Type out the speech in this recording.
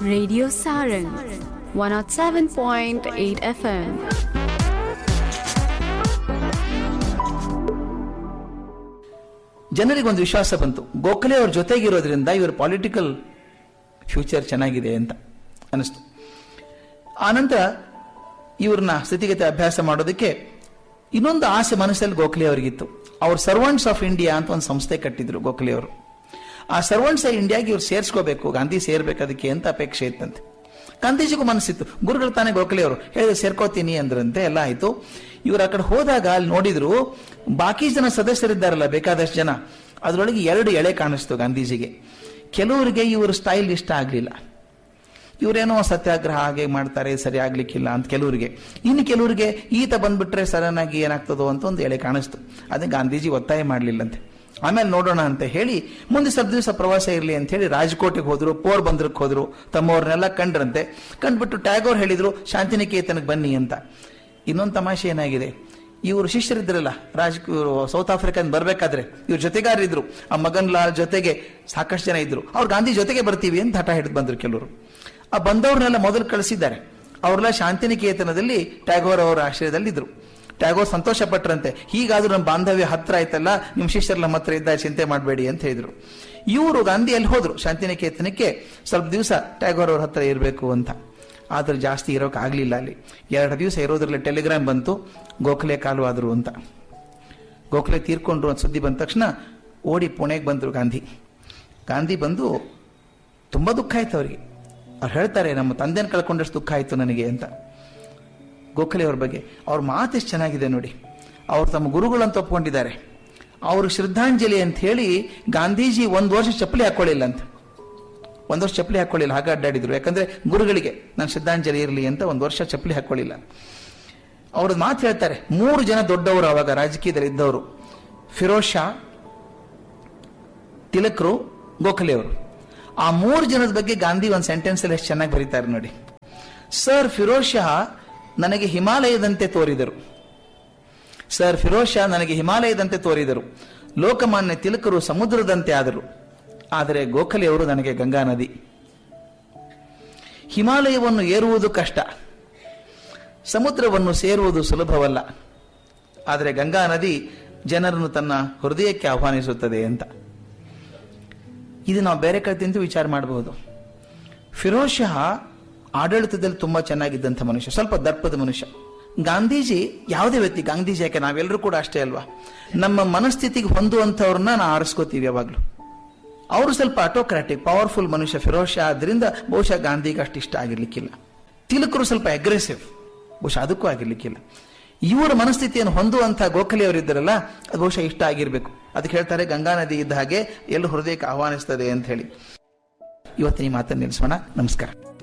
Radio Sarang 107.8 FM. ಜನರಿಗೆ ಒಂದು ವಿಶ್ವಾಸ ಬಂತು ಗೋಖಲೆ ಅವ್ರ ಜೊತೆಗಿರೋದ್ರಿಂದ ಇವರ ಪೊಲಿಟಿಕಲ್ ಫ್ಯೂಚರ್ ಚೆನ್ನಾಗಿದೆ ಅಂತ ಅನಿಸ್ತು ಆನಂತರ ಇವ್ರನ್ನ ಸ್ಥಿತಿಗತಿ ಅಭ್ಯಾಸ ಮಾಡೋದಕ್ಕೆ ಇನ್ನೊಂದು ಆಸೆ ಮನಸ್ಸಲ್ಲಿ ಗೋಖಲೆ ಅವರಿಗಿತ್ತು ಅವ್ರ ಸರ್ವೆಂಟ್ಸ್ ಆಫ್ ಇಂಡಿಯಾ ಅಂತ ಒಂದು ಸಂಸ್ಥೆ ಕಟ್ಟಿದ್ರು ಗೋಖಲೆ ಅವರು ಆ ಸರ್ವೆಂಟ್ಸ್ ಆಫ್ ಇಂಡಿಯಾಗೆ ಇವ್ರು ಸೇರಿಸ್ಕೋಬೇಕು ಗಾಂಧಿ ಸೇರ್ಬೇಕು ಅದಕ್ಕೆ ಅಂತ ಅಪೇಕ್ಷೆ ಇತ್ತಂತೆ ಗಾಂಧೀಜಿಗೂ ಮನಸ್ಸಿತ್ತು ಗುರುಗಳು ತಾನೇ ಗೋಖಲೆ ಅವರು ಹೇಳಿದ್ರೆ ಸೇರ್ಕೋತೀನಿ ಅಂದ್ರಂತೆ ಎಲ್ಲ ಆಯ್ತು ಇವ್ರು ಆ ಕಡೆ ಹೋದಾಗ ಅಲ್ಲಿ ನೋಡಿದ್ರು ಬಾಕಿ ಜನ ಸದಸ್ಯರಿದ್ದಾರಲ್ಲ ಬೇಕಾದಷ್ಟು ಜನ ಅದರೊಳಗೆ ಎರಡು ಎಳೆ ಕಾಣಿಸ್ತು ಗಾಂಧೀಜಿಗೆ ಕೆಲವರಿಗೆ ಇವ್ರ ಸ್ಟೈಲ್ ಇಷ್ಟ ಆಗಲಿಲ್ಲ ಇವರೇನೋ ಸತ್ಯಾಗ್ರಹ ಹಾಗೆ ಮಾಡ್ತಾರೆ ಸರಿ ಆಗ್ಲಿಕ್ಕಿಲ್ಲ ಅಂತ ಕೆಲವರಿಗೆ ಇನ್ನು ಕೆಲವರಿಗೆ ಈತ ಬಂದ್ಬಿಟ್ರೆ ಸಡನ್ ಆಗಿ ಏನಾಗ್ತದೋ ಅಂತ ಒಂದು ಎಳೆ ಕಾಣಿಸ್ತು ಅದನ್ನ ಗಾಂಧೀಜಿ ಒತ್ತಾಯ ಮಾಡಲಿಲ್ಲಂತೆ ಆಮೇಲೆ ನೋಡೋಣ ಅಂತ ಹೇಳಿ ಮುಂದೆ ಸ್ವಲ್ಪ ದಿವಸ ಪ್ರವಾಸ ಇರಲಿ ಅಂತ ಹೇಳಿ ರಾಜ್ಕೋಟಿಗೆ ಹೋದ್ರು ಪೋರ್ ಬಂದ್ರಕ್ಕೆ ಹೋದ್ರು ತಮ್ಮವ್ರನ್ನೆಲ್ಲ ಕಂಡ್ರಂತೆ ಕಂಡ್ಬಿಟ್ಟು ಟ್ಯಾಗೋರ್ ಹೇಳಿದ್ರು ಶಾಂತಿನಿಕೇತನಕ್ಕೆ ಬನ್ನಿ ಅಂತ ಇನ್ನೊಂದು ತಮಾಷೆ ಏನಾಗಿದೆ ಇವರು ಶಿಷ್ಯರಿದ್ರಲ್ಲ ರಾಜ್ ಇವ್ರು ಸೌತ್ ಆಫ್ರಿಕನ್ ಬರ್ಬೇಕಾದ್ರೆ ಇವ್ರ ಜೊತೆಗಾರರಿದ್ರು ಆ ಮಗನ್ ಲಾಲ್ ಜೊತೆಗೆ ಸಾಕಷ್ಟು ಜನ ಇದ್ರು ಅವ್ರು ಗಾಂಧಿ ಜೊತೆಗೆ ಬರ್ತೀವಿ ಅಂತ ಹಠ ಹಿಡಿದು ಬಂದ್ರು ಕೆಲವರು ಆ ಬಂದವ್ರನ್ನೆಲ್ಲ ಮೊದಲು ಕಳಿಸಿದ್ದಾರೆ ಅವರೆಲ್ಲ ಶಾಂತಿನಿಕೇತನದಲ್ಲಿ ಟ್ಯಾಗೋರ್ ಅವರ ಆಶ್ರಯದಲ್ಲಿ ಇದ್ರು ಟ್ಯಾಗೋರ್ ಸಂತೋಷ ಪಟ್ರಂತೆ ಹೀಗಾದ್ರೂ ನಮ್ಮ ಬಾಂಧವ್ಯ ಹತ್ರ ಆಯ್ತಲ್ಲ ನಿಮ್ಮ ಶಿಷ್ಯರು ನಮ್ಮ ಹತ್ರ ಇದ್ದ ಚಿಂತೆ ಮಾಡಬೇಡಿ ಅಂತ ಹೇಳಿದ್ರು ಇವರು ಗಾಂಧಿ ಅಲ್ಲಿ ಹೋದ್ರು ಶಾಂತಿನಿಕೇತನಕ್ಕೆ ಸ್ವಲ್ಪ ದಿವಸ ಟ್ಯಾಗೋರ್ ಅವ್ರ ಹತ್ರ ಇರಬೇಕು ಅಂತ ಆದ್ರೆ ಜಾಸ್ತಿ ಇರೋಕೆ ಆಗ್ಲಿಲ್ಲ ಅಲ್ಲಿ ಎರಡು ದಿವಸ ಇರೋದ್ರಲ್ಲಿ ಟೆಲಿಗ್ರಾಮ್ ಬಂತು ಗೋಖಲೆ ಕಾಲು ಆದ್ರು ಅಂತ ಗೋಖಲೆ ತೀರ್ಕೊಂಡ್ರು ಅಂತ ಸುದ್ದಿ ಬಂದ ತಕ್ಷಣ ಓಡಿ ಪುಣೆಗೆ ಬಂದರು ಗಾಂಧಿ ಗಾಂಧಿ ಬಂದು ತುಂಬ ದುಃಖ ಆಯ್ತು ಅವರಿಗೆ ಅವ್ರು ಹೇಳ್ತಾರೆ ನಮ್ಮ ತಂದೆನ ಕಳ್ಕೊಂಡಷ್ಟು ದುಃಖ ಆಯ್ತು ನನಗೆ ಅಂತ ಗೋಖಲೆ ಅವ್ರ ಬಗ್ಗೆ ಅವ್ರ ಮಾತು ಎಷ್ಟು ಚೆನ್ನಾಗಿದೆ ನೋಡಿ ಅವ್ರು ತಮ್ಮ ಗುರುಗಳಂತ ಒಪ್ಕೊಂಡಿದ್ದಾರೆ ಅವರು ಶ್ರದ್ಧಾಂಜಲಿ ಅಂತ ಹೇಳಿ ಗಾಂಧೀಜಿ ಒಂದು ವರ್ಷ ಚಪ್ಪಲಿ ಹಾಕೊಳ್ಳಿಲ್ಲ ಅಂತ ಒಂದು ವರ್ಷ ಚಪ್ಪಲಿ ಹಾಕೊಳ್ಳಿಲ್ಲ ಹಾಗೆ ಅಡ್ಡಾಡಿದ್ರು ಯಾಕಂದ್ರೆ ಗುರುಗಳಿಗೆ ನಾನು ಶ್ರದ್ಧಾಂಜಲಿ ಇರಲಿ ಅಂತ ಒಂದು ವರ್ಷ ಚಪ್ಪಲಿ ಹಾಕೊಳ್ಳಿಲ್ಲ ಅವ್ರದ್ದು ಮಾತು ಹೇಳ್ತಾರೆ ಮೂರು ಜನ ದೊಡ್ಡವರು ಅವಾಗ ರಾಜಕೀಯದಲ್ಲಿ ಇದ್ದವರು ಫಿರೋಜ್ ಶಾ ತಿಲಕರು ಗೋಖಲೆ ಅವರು ಆ ಮೂರು ಜನದ ಬಗ್ಗೆ ಗಾಂಧಿ ಒಂದು ಸೆಂಟೆನ್ಸ್ ಅಲ್ಲಿ ಎಷ್ಟು ಚೆನ್ನಾಗಿ ಬರೀತಾರೆ ನೋಡಿ ಸರ್ ಫಿರೋಜ್ ಶಾ ನನಗೆ ಹಿಮಾಲಯದಂತೆ ತೋರಿದರು ಸರ್ ಫಿರೋಜ್ ಶಾ ನನಗೆ ಹಿಮಾಲಯದಂತೆ ತೋರಿದರು ಲೋಕಮಾನ್ಯ ತಿಲಕರು ಸಮುದ್ರದಂತೆ ಆದರು ಆದರೆ ಗೋಖಲೆಯವರು ನನಗೆ ಗಂಗಾ ನದಿ ಹಿಮಾಲಯವನ್ನು ಏರುವುದು ಕಷ್ಟ ಸಮುದ್ರವನ್ನು ಸೇರುವುದು ಸುಲಭವಲ್ಲ ಆದರೆ ಗಂಗಾ ನದಿ ಜನರನ್ನು ತನ್ನ ಹೃದಯಕ್ಕೆ ಆಹ್ವಾನಿಸುತ್ತದೆ ಅಂತ ಇದು ನಾವು ಬೇರೆ ಕಡೆ ತಿಂದು ವಿಚಾರ ಮಾಡಬಹುದು ಫಿರೋಜ್ ಶಾ ಆಡಳಿತದಲ್ಲಿ ತುಂಬಾ ಚೆನ್ನಾಗಿದ್ದಂಥ ಮನುಷ್ಯ ಸ್ವಲ್ಪ ದರ್ಪದ ಮನುಷ್ಯ ಗಾಂಧೀಜಿ ಯಾವುದೇ ವ್ಯಕ್ತಿ ಗಾಂಧೀಜಿ ಯಾಕೆ ನಾವೆಲ್ಲರೂ ಕೂಡ ಅಷ್ಟೇ ಅಲ್ವಾ ನಮ್ಮ ಮನಸ್ಥಿತಿಗೆ ಹೊಂದುವಂಥವ್ರನ್ನ ನಾವು ಆರಿಸ್ಕೋತೀವಿ ಯಾವಾಗಲೂ ಅವರು ಸ್ವಲ್ಪ ಆಟೋಕ್ರಾಟಿಕ್ ಪವರ್ಫುಲ್ ಮನುಷ್ಯ ಫಿರೋಜ್ ಶಾ ಆದ್ರಿಂದ ಬಹುಶಃ ಗಾಂಧಿಗೆ ಅಷ್ಟು ಇಷ್ಟ ಆಗಿರ್ಲಿಕ್ಕಿಲ್ಲ ತಿಲಕರು ಸ್ವಲ್ಪ ಅಗ್ರೆಸಿವ್ ಬಹುಶಃ ಅದಕ್ಕೂ ಆಗಿರ್ಲಿಕ್ಕಿಲ್ಲ ಇವರ ಮನಸ್ಥಿತಿಯನ್ನು ಹೊಂದುವಂತ ಗೋಖಲೆ ಅವರಿದ್ದರಲ್ಲ ಅದು ಬಹುಶಃ ಇಷ್ಟ ಆಗಿರ್ಬೇಕು ಅದಕ್ಕೆ ಹೇಳ್ತಾರೆ ಗಂಗಾ ನದಿ ಇದ್ದ ಹಾಗೆ ಎಲ್ಲ ಹೃದಯಕ್ಕೆ ಆಹ್ವಾನಿಸ್ತದೆ ಅಂತ ಹೇಳಿ ಇವತ್ತಿನ ಈ ಮಾತನ್ನು ನಿಲ್ಲಿಸೋಣ ನಮಸ್ಕಾರ